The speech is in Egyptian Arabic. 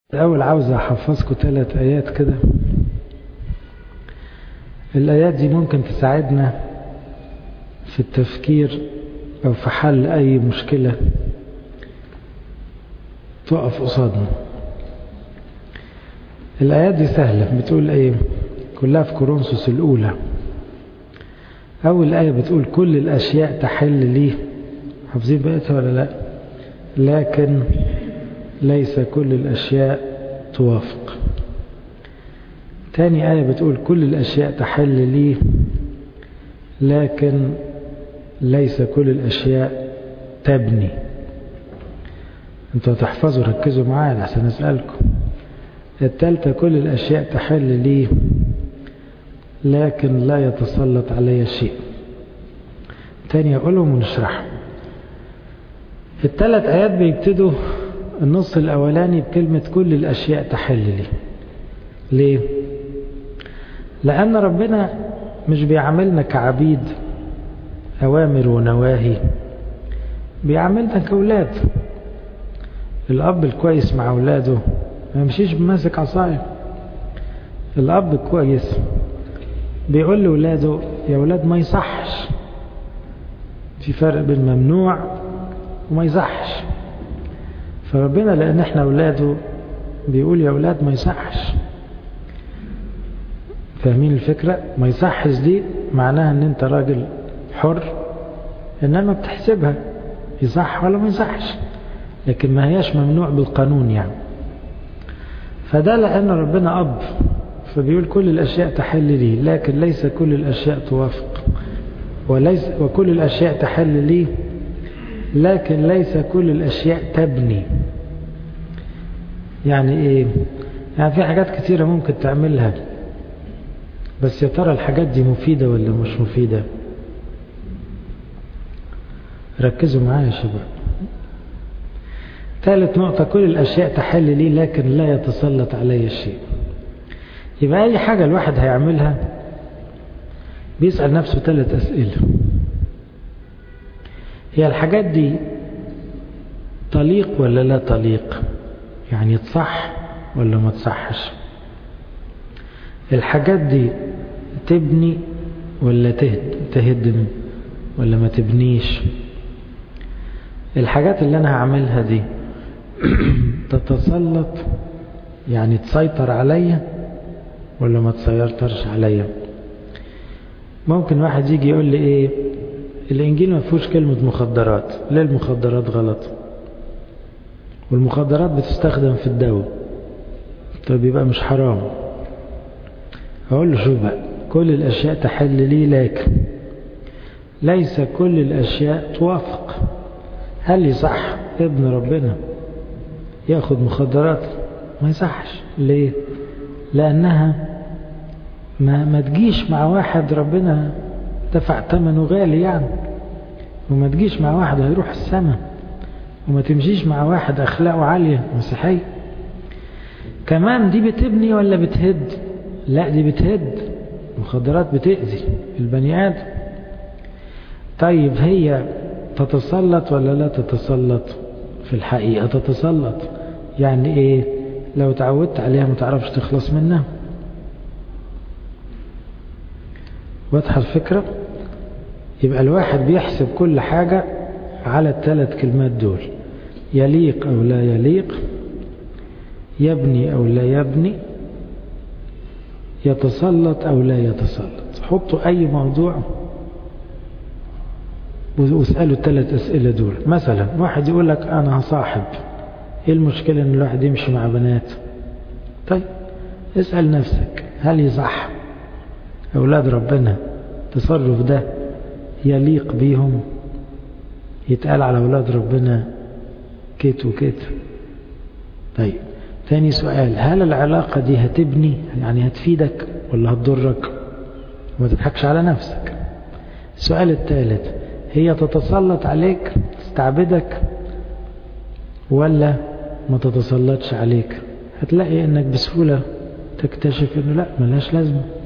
الأول عاوز أحفظكم ثلاث آيات كده الآيات دي ممكن تساعدنا في التفكير أو في حل أي مشكلة تقف قصادنا الآيات دي سهلة بتقول إيه كلها في كورنثوس الأولى أول آية بتقول كل الأشياء تحل لي حافظين بقيتها ولا لا لكن ليس كل الأشياء توافق تاني آية بتقول كل الأشياء تحل لي لكن ليس كل الأشياء تبني انتوا تحفظوا ركزوا معايا لحسن أسألكم التالتة كل الأشياء تحل لي لكن لا يتسلط علي شيء تاني أقولهم ونشرحهم الثلاث آيات بيبتدوا النص الأولاني بكلمة كل الأشياء تحل لي ليه؟ لأن ربنا مش بيعاملنا كعبيد أوامر ونواهي بيعاملنا كأولاد الأب الكويس مع أولاده ما يمشيش بماسك عصاية الأب الكويس بيقول لأولاده يا أولاد ما يصحش في فرق بين ممنوع وما يصحش فربنا لأن احنا أولاده بيقول يا أولاد ما يصحش فاهمين الفكرة ما يصحش دي معناها ان انت راجل حر انما بتحسبها يصح ولا ما يصحش لكن ما هياش ممنوع بالقانون يعني فده لأن ربنا أب فبيقول كل الأشياء تحل لي لكن ليس كل الأشياء توافق وليس وكل الأشياء تحل لي لكن ليس كل الأشياء تبني يعني إيه يعني في حاجات كثيرة ممكن تعملها بس يا ترى الحاجات دي مفيدة ولا مش مفيدة ركزوا معايا يا شباب ثالث نقطة كل الأشياء تحل لي لكن لا يتسلط علي الشيء يبقى أي حاجة الواحد هيعملها بيسأل نفسه ثلاث أسئلة هي الحاجات دي طليق ولا لا طليق يعني تصح ولا ما تصحش الحاجات دي تبني ولا تهدم ولا ما تبنيش الحاجات اللي انا هعملها دي تتسلط يعني تسيطر عليا ولا ما تسيطرش عليا ممكن واحد يجي يقول لي ايه الانجيل ما فيهوش كلمة مخدرات ليه المخدرات غلط والمخدرات بتستخدم في الدواء طب يبقى مش حرام اقول له شوف بقى كل الاشياء تحل لي لكن ليس كل الاشياء توافق هل يصح ابن ربنا ياخد مخدرات ما يصحش ليه لانها ما, ما تجيش مع واحد ربنا دفع ثمنه غالي يعني وما تجيش مع واحد هيروح السماء وما تمشيش مع واحد اخلاقه عالية مسيحية كمان دي بتبني ولا بتهد لا دي بتهد المخدرات بتأذي البني آدم طيب هي تتسلط ولا لا تتسلط في الحقيقة تتسلط يعني ايه لو تعودت عليها ما تعرفش تخلص منها واضحة الفكرة يبقى الواحد بيحسب كل حاجة على الثلاث كلمات دول يليق أو لا يليق يبني أو لا يبني يتسلط أو لا يتسلط حطوا أي موضوع واسألوا الثلاث أسئلة دول مثلا واحد يقول لك أنا هصاحب إيه المشكلة إن الواحد يمشي مع بنات طيب اسأل نفسك هل يصح أولاد ربنا تصرف ده يليق بيهم يتقال على أولاد ربنا كيت وكيت طيب ثاني سؤال هل العلاقة دي هتبني يعني هتفيدك ولا هتضرك وما تضحكش على نفسك السؤال الثالث هي تتسلط عليك تستعبدك ولا ما تتسلطش عليك هتلاقي انك بسهولة تكتشف انه لا ملهاش لازمه